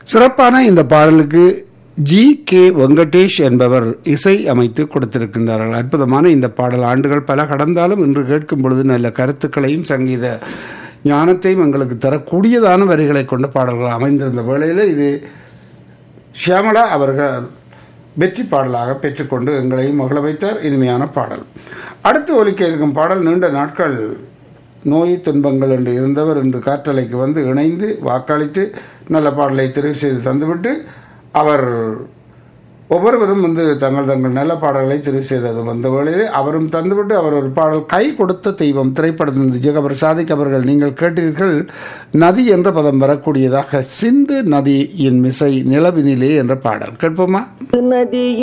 சிறப்பான இந்த பாடலுக்கு ஜி கே வெங்கடேஷ் என்பவர் இசை அமைத்து கொடுத்திருக்கின்றார்கள் அற்புதமான இந்த பாடல் ஆண்டுகள் பல கடந்தாலும் இன்று கேட்கும் பொழுது நல்ல கருத்துக்களையும் சங்கீத ஞானத்தையும் எங்களுக்கு தரக்கூடியதான வரிகளை கொண்ட பாடல்கள் அமைந்திருந்த வேளையில் இது ஷியாமலா அவர்கள் வெற்றி பாடலாக பெற்றுக்கொண்டு எங்களையும் மகள வைத்தார் இனிமையான பாடல் அடுத்து ஒலிக்க இருக்கும் பாடல் நீண்ட நாட்கள் நோய் துன்பங்கள் என்று இருந்தவர் இன்று காற்றலைக்கு வந்து இணைந்து வாக்களித்து நல்ல பாடலை தெரிவு செய்து தந்துவிட்டு அவர் ஒவ்வொருவரும் வந்து தங்கள் தங்கள் நல்ல பாடல்களை தெரிவு செய்தது வந்த வேளையிலே அவரும் தந்துவிட்டு அவர் ஒரு பாடல் கை கொடுத்த தெய்வம் திரைப்படத்திலிருந்து ஜெகபர் சாதிக் அவர்கள் நீங்கள் கேட்டீர்கள் நதி என்ற பதம் வரக்கூடியதாக சிந்து நதியின் மிசை நிலவினிலே என்ற பாடல் கேட்போமா நதி